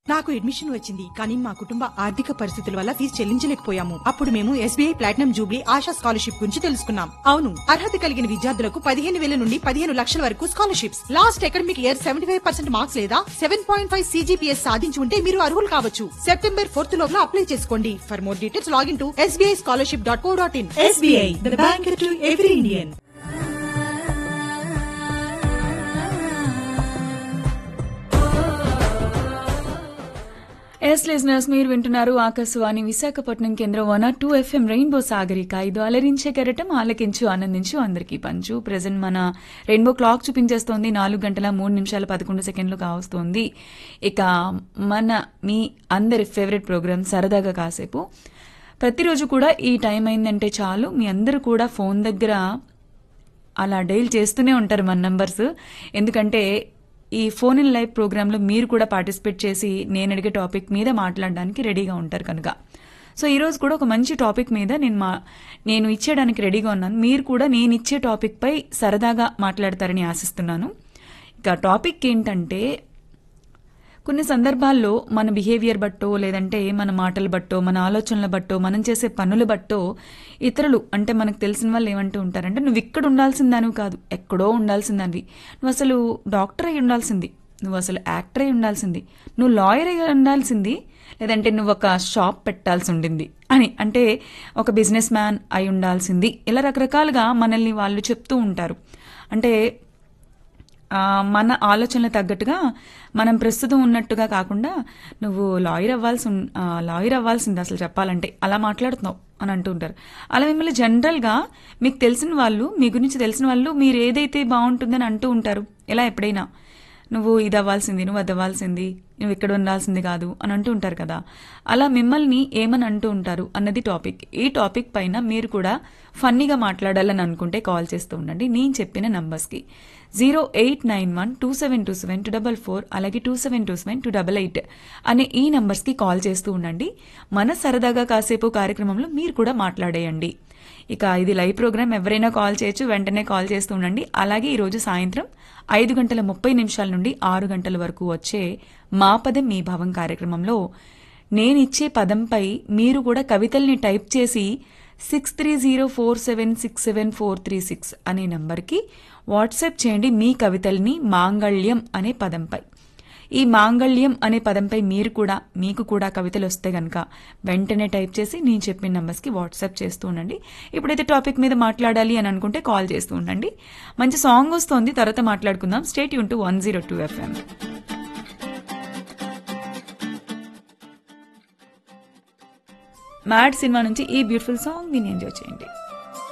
నాకు అడ్మిషన్ వచ్చింది కానీ మా కుటుంబ ఆర్థిక పరిస్థితుల వల్ల ఫీజు చెల్లించలేకపోయాము అప్పుడు మేము SBI platinum jubilee Asha scholarship గురించి తెలుసుకున్నాం అవును అర్హత కలిగిన విద్యార్థులకు పదిహేను వేల నుండి పదిహేను లక్షల వరకు scholarships last academic year seventy five percent marks లేదా సెవెన్ పాయింట్ ఫైవ్ సీజీపీఎస్ సాధించి ఉంటే మీరు అర్హులు కావచ్చు సెప్టెంబర్ ఫోర్త్ లోపల అప్లై చేసుకోండి for more details login to SBI scholarship dot co dot in SBI the bank to every Indian yes listeners మీరు వింటున్నారు ఆకాశవాణి విశాఖపట్నం కేంద్రం one two FM rainbow Sagarika ఇది అలరించే కెరటం ఆలకించు ఆనందించు అందరికీ పంచు ప్రజెంట్ మన రెయిన్బో క్లాక్ చూపించేస్తోంది నాలుగు గంటల మూడు నిమిషాల పదకొండు సెకండ్లు కావస్తోంది ఇక మన మీ అందరి ఫేవరెట్ ప్రోగ్రామ్ సరదాగా కాసేపు ప్రతిరోజు కూడా ఈ టైం అయిందంటే చాలు మీ అందరూ కూడా ఫోన్ దగ్గర అలా డైల్ చేస్తూనే ఉంటారు మన నంబర్స్ ఎందుకంటే ఈ ఫోన్ ఇన్ లైవ్ ప్రోగ్రాంలో మీరు కూడా పార్టిసిపేట్ చేసి నేను అడిగే టాపిక్ మీద మాట్లాడడానికి రెడీగా ఉంటారు కనుక సో ఈరోజు కూడా ఒక మంచి టాపిక్ మీద నేను మా నేను ఇచ్చేయడానికి రెడీగా ఉన్నాను మీరు కూడా నేను ఇచ్చే టాపిక్పై సరదాగా మాట్లాడతారని ఆశిస్తున్నాను ఇక టాపిక్ ఏంటంటే కొన్ని సందర్భాల్లో మన బిహేవియర్ బట్టో లేదంటే మన మాటల బట్టో మన ఆలోచనల బట్టో మనం చేసే పనుల బట్టో ఇతరులు అంటే మనకు తెలిసిన వాళ్ళు ఏమంటూ ఉంటారంటే నువ్వు ఇక్కడ ఉండాల్సిన దానివి కాదు ఎక్కడో ఉండాల్సిన దానివి నువ్వు అసలు డాక్టర్ అయి ఉండాల్సింది నువ్వు అసలు యాక్టర్ అయి ఉండాల్సింది నువ్వు లాయర్ అయి ఉండాల్సింది లేదంటే నువ్వు ఒక షాప్ పెట్టాల్సి ఉండింది అని అంటే ఒక బిజినెస్ మ్యాన్ అయి ఉండాల్సింది ఇలా రకరకాలుగా మనల్ని వాళ్ళు చెప్తూ ఉంటారు అంటే ఆ, మన ఆలోచనలకు తగ్గట్టుగా మనం ప్రస్తుతం ఉన్నట్టుగా కాకుండా నువ్వు లాయర్ అవ్వాల్సి ఉన్- ఆ, లాయర్ అవ్వాల్సింది అసలు చెప్పాలంటే అలా మాట్లాడుతున్నావు అని అంటూ ఉంటారు అలా మిమ్మల్ని జనరల్గా మీకు తెలిసిన వాళ్ళు మీ గురించి తెలిసిన వాళ్ళు మీరు ఏదైతే బాగుంటుందని అంటూ ఉంటారు ఎలా ఎప్పుడైనా నువ్వు ఇది అవ్వాల్సింది నువ్వు అది అవ్వాల్సింది నువ్వు ఇక్కడ ఉండాల్సింది కాదు అని అంటూ ఉంటారు కదా అలా మిమ్మల్ని ఏమని అంటూ ఉంటారు అన్నది టాపిక్ ఈ టాపిక్ పైన మీరు కూడా ఫన్నీగా మాట్లాడాలని అనుకుంటే కాల్ చేస్తూ ఉండండి నేను చెప్పిన నంబర్స్కి zero eight nine one two seven two seven two double four అలాగే two seven two seven two double eight అనే ఈ నంబర్స్కి కాల్ చేస్తూ ఉండండి మన సరదాగా కాసేపు కార్యక్రమంలో మీరు కూడా మాట్లాడేయండి ఇక ఇది లైవ్ ప్రోగ్రామ్ ఎవరైనా కాల్ చేయొచ్చు వెంటనే కాల్ చేస్తూ ఉండండి అలాగే ఈరోజు సాయంత్రం ఐదు గంటల ముప్పై నిమిషాల నుండి ఆరు గంటల వరకు వచ్చే మా పదం మీ భావం కార్యక్రమంలో నేనిచ్చే పదంపై మీరు కూడా కవితల్ని టైప్ చేసి six three zero four seven six seven four three six అనే నంబర్కి వాట్సాప్ చేయండి మీ కవితల్ని మాంగళ్యం అనే పదంపై ఈ మాంగళ్యం అనే పదంపై మీరు కూడా మీకు కూడా కవితలు వస్తే గనక వెంటనే టైప్ చేసి నేను చెప్పిన నంబర్స్కి వాట్సాప్ చేస్తూ ఉండండి ఇప్పుడైతే టాపిక్ మీద మాట్లాడాలి అని అనుకుంటే కాల్ చేస్తూ ఉండండి మంచి సాంగ్ వస్తోంది తర్వాత మాట్లాడుకుందాం స్టేట్ యూన్ to one zero two FM Mad cinema నుంచి ఈ బ్యూటిఫుల్ సాంగ్ విని ఎంజాయ్ చేయండి